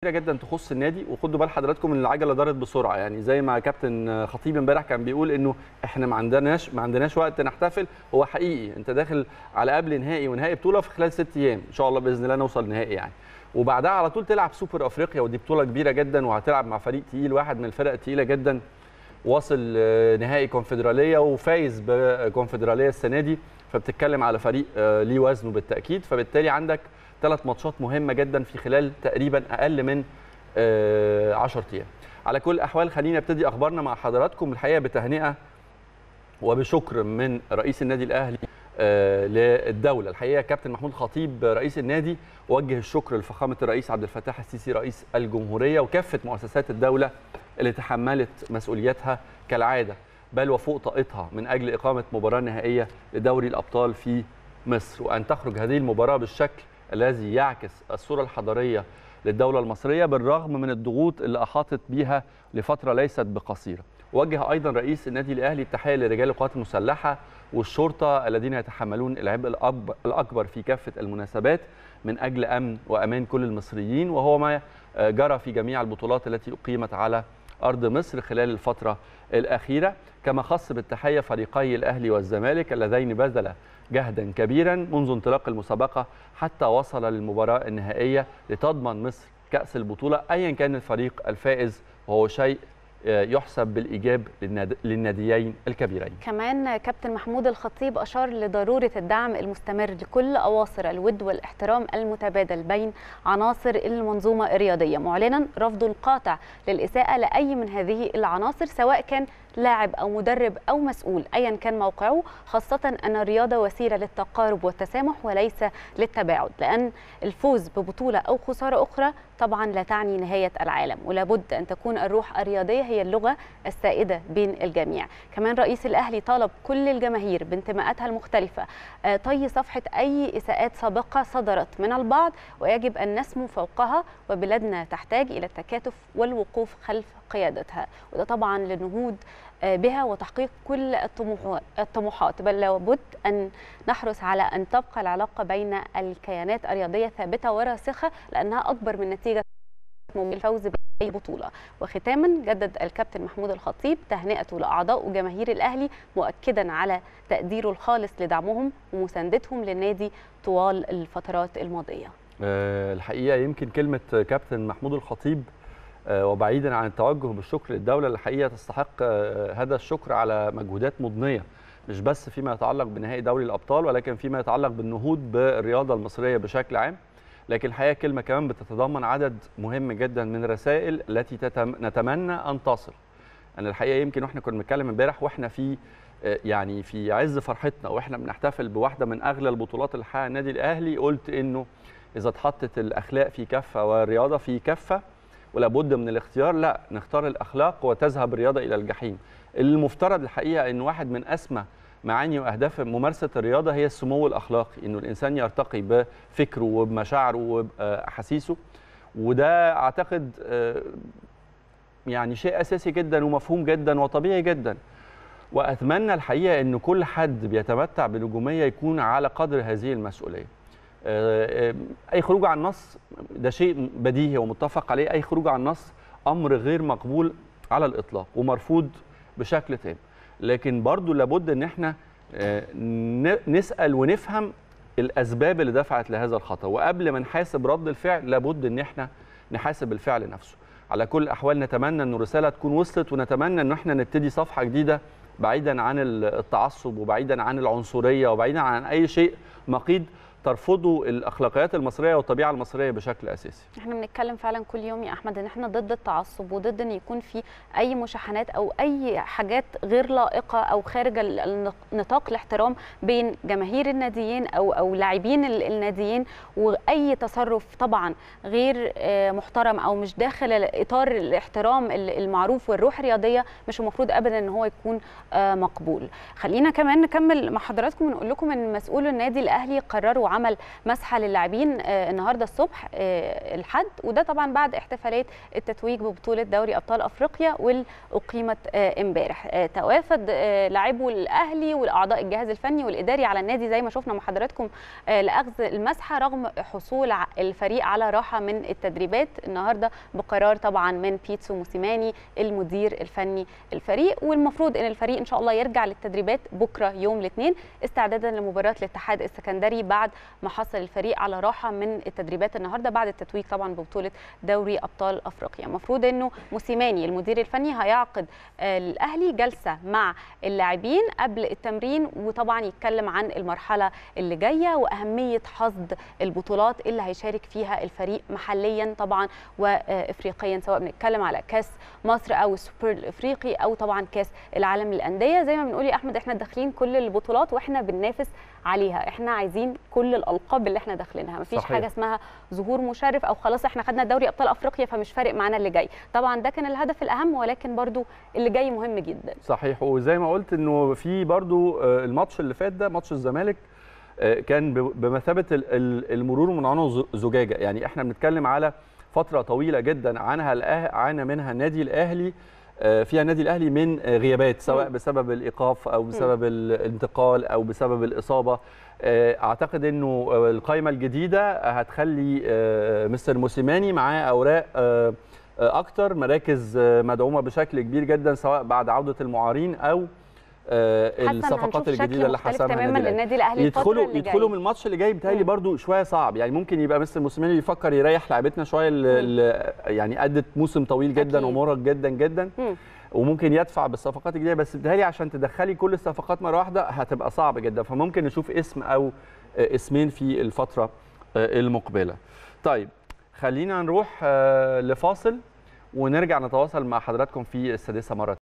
جدا تخص النادي وخدوا بال حضراتكم ان العجله دارت بسرعه يعني زي ما كابتن خطيب امبارح كان بيقول انه احنا ما عندناش ما عندناش وقت نحتفل هو حقيقي انت داخل على قبل نهائي ونهائي بطوله في خلال ست ايام ان شاء الله باذن الله نوصل نهائي يعني وبعدها على طول تلعب سوبر افريقيا ودي بطوله كبيره جدا وهتلعب مع فريق تقيل واحد من الفرق الثقيله جدا واصل نهائي كونفدراليه وفايز بكونفدراليه السنه دي فبتتكلم على فريق ليه وزنه بالتاكيد فبالتالي عندك ثلاث ماتشات مهمه جدا في خلال تقريبا اقل من 10 ايام على كل الاحوال خلينا نبتدي اخبارنا مع حضراتكم الحقيقه بتهنئه وبشكر من رئيس النادي الاهلي للدوله الحقيقه كابتن محمود خطيب رئيس النادي وجه الشكر لفخامه الرئيس عبد الفتاح السيسي رئيس الجمهوريه وكافه مؤسسات الدوله اللي تحملت مسؤوليتها كالعاده بل وفوق طاقتها من اجل اقامه مباراه نهائيه لدوري الابطال في مصر وان تخرج هذه المباراه بالشكل الذي يعكس الصوره الحضاريه للدوله المصريه بالرغم من الضغوط اللي احاطت بها لفتره ليست بقصيره. وجه ايضا رئيس النادي الاهلي التحيه لرجال القوات المسلحه والشرطه الذين يتحملون العبء الاكبر في كافه المناسبات من اجل امن وامان كل المصريين وهو ما جرى في جميع البطولات التي اقيمت على ارض مصر خلال الفتره الاخيره كما خص بالتحيه فريقي الاهلي والزمالك اللذين بذلا جهدا كبيرا منذ انطلاق المسابقه حتى وصل للمباراه النهائيه لتضمن مصر كاس البطوله ايا كان الفريق الفائز وهو شيء يحسب بالايجاب للناديين الكبيرين. كمان كابتن محمود الخطيب اشار لضروره الدعم المستمر لكل اواصر الود والاحترام المتبادل بين عناصر المنظومه الرياضيه معلنا رفضه القاطع للاساءه لاي من هذه العناصر سواء كان لاعب او مدرب او مسؤول ايا كان موقعه خاصه ان الرياضه وسيله للتقارب والتسامح وليس للتباعد لان الفوز ببطوله او خساره اخرى طبعا لا تعني نهايه العالم ولابد ان تكون الروح الرياضيه هي اللغه السائده بين الجميع كمان رئيس الاهلي طالب كل الجماهير بانتماءاتها المختلفه طي صفحه اي اساءات سابقه صدرت من البعض ويجب ان نسمو فوقها وبلادنا تحتاج الى التكاتف والوقوف خلف قيادتها وده طبعا للنهوض بها وتحقيق كل الطموحات بل لابد ان نحرص على ان تبقى العلاقه بين الكيانات الرياضيه ثابته وراسخه لانها اكبر من نتيجه الفوز باي بطوله وختاما جدد الكابتن محمود الخطيب تهنئته لاعضاء وجماهير الاهلي مؤكدا على تقديره الخالص لدعمهم ومساندتهم للنادي طوال الفترات الماضيه الحقيقه يمكن كلمه كابتن محمود الخطيب وبعيدا عن التوجه بالشكر للدوله الحقيقه تستحق هذا الشكر على مجهودات مضنيه مش بس فيما يتعلق بنهائي دوري الابطال ولكن فيما يتعلق بالنهوض بالرياضه المصريه بشكل عام لكن الحقيقه كلمه كمان بتتضمن عدد مهم جدا من الرسائل التي تتم... نتمنى ان تصل انا الحقيقه يمكن واحنا كنا بنتكلم امبارح واحنا في يعني في عز فرحتنا واحنا بنحتفل بواحده من اغلى البطولات اللي حققها النادي الاهلي قلت انه اذا اتحطت الاخلاق في كفه والرياضه في كفه ولا بد من الاختيار لا نختار الاخلاق وتذهب الرياضه الى الجحيم المفترض الحقيقه ان واحد من اسمى معاني واهداف ممارسه الرياضه هي السمو الاخلاقي انه الانسان يرتقي بفكره وبمشاعره وباحاسيسه وده اعتقد يعني شيء اساسي جدا ومفهوم جدا وطبيعي جدا واتمنى الحقيقه ان كل حد بيتمتع بنجوميه يكون على قدر هذه المسؤوليه اي خروج عن النص ده شيء بديهي ومتفق عليه اي خروج عن النص امر غير مقبول على الاطلاق ومرفوض بشكل تام لكن برضو لابد ان احنا نسال ونفهم الاسباب اللي دفعت لهذا الخطا وقبل ما نحاسب رد الفعل لابد ان احنا نحاسب الفعل نفسه على كل الاحوال نتمنى ان الرساله تكون وصلت ونتمنى ان احنا نبتدي صفحه جديده بعيدا عن التعصب وبعيدا عن العنصريه وبعيدا عن اي شيء مقيد ترفضوا الاخلاقيات المصريه والطبيعه المصريه بشكل اساسي. احنا بنتكلم فعلا كل يوم يا احمد ان احنا ضد التعصب وضد ان يكون في اي مشاحنات او اي حاجات غير لائقه او خارج نطاق الاحترام بين جماهير الناديين او او لاعبين الناديين واي تصرف طبعا غير محترم او مش داخل اطار الاحترام المعروف والروح الرياضيه مش المفروض ابدا ان هو يكون مقبول. خلينا كمان نكمل مع حضراتكم ونقول لكم ان مسؤول النادي الاهلي قرروا عمل مسحه للاعبين النهارده الصبح الحد وده طبعا بعد احتفالات التتويج ببطوله دوري ابطال افريقيا واللي اقيمت امبارح توافد لاعبو الاهلي والاعضاء الجهاز الفني والاداري على النادي زي ما شفنا مع حضراتكم لاخذ المسحه رغم حصول الفريق على راحه من التدريبات النهارده بقرار طبعا من بيتسو موسيماني المدير الفني الفريق والمفروض ان الفريق ان شاء الله يرجع للتدريبات بكره يوم الاثنين استعدادا لمباراه الاتحاد السكندري بعد ما حصل الفريق على راحه من التدريبات النهارده بعد التتويج طبعا ببطوله دوري ابطال افريقيا المفروض انه موسيماني المدير الفني هيعقد الاهلي جلسه مع اللاعبين قبل التمرين وطبعا يتكلم عن المرحله اللي جايه واهميه حصد البطولات اللي هيشارك فيها الفريق محليا طبعا وافريقيا سواء بنتكلم على كاس مصر او السوبر الافريقي او طبعا كاس العالم للانديه زي ما بنقول يا احمد احنا داخلين كل البطولات واحنا بننافس عليها احنا عايزين كل الالقاب اللي احنا داخلينها مفيش صحيح. حاجه اسمها ظهور مشرف او خلاص احنا خدنا دوري ابطال افريقيا فمش فارق معانا اللي جاي طبعا ده كان الهدف الاهم ولكن برضو اللي جاي مهم جدا صحيح وزي ما قلت انه في برضو الماتش اللي فات ده ماتش الزمالك كان بمثابه المرور من عنق زجاجه يعني احنا بنتكلم على فتره طويله جدا عنها الأه... عانى منها النادي الاهلي فيها النادي الاهلي من غيابات سواء بسبب الايقاف او بسبب الانتقال او بسبب الاصابه اعتقد انه القائمه الجديده هتخلي مستر موسيماني معاه اوراق اكتر مراكز مدعومه بشكل كبير جدا سواء بعد عوده المعارين او الصفقات الجديده اللي حسمها تماما للنادي الاهلي يدخلوا اللي يدخلوا من الماتش اللي جاي بتهيألي برضو شويه صعب يعني ممكن يبقى مستر موسيماني يفكر يريح لعيبتنا شويه اللي يعني ادت موسم طويل جدا ومرهق جدا جدا مم. وممكن يدفع بالصفقات الجديده بس بتهيألي عشان تدخلي كل الصفقات مره واحده هتبقى صعب جدا فممكن نشوف اسم او اسمين في الفتره المقبله. طيب خلينا نروح لفاصل ونرجع نتواصل مع حضراتكم في السادسه مره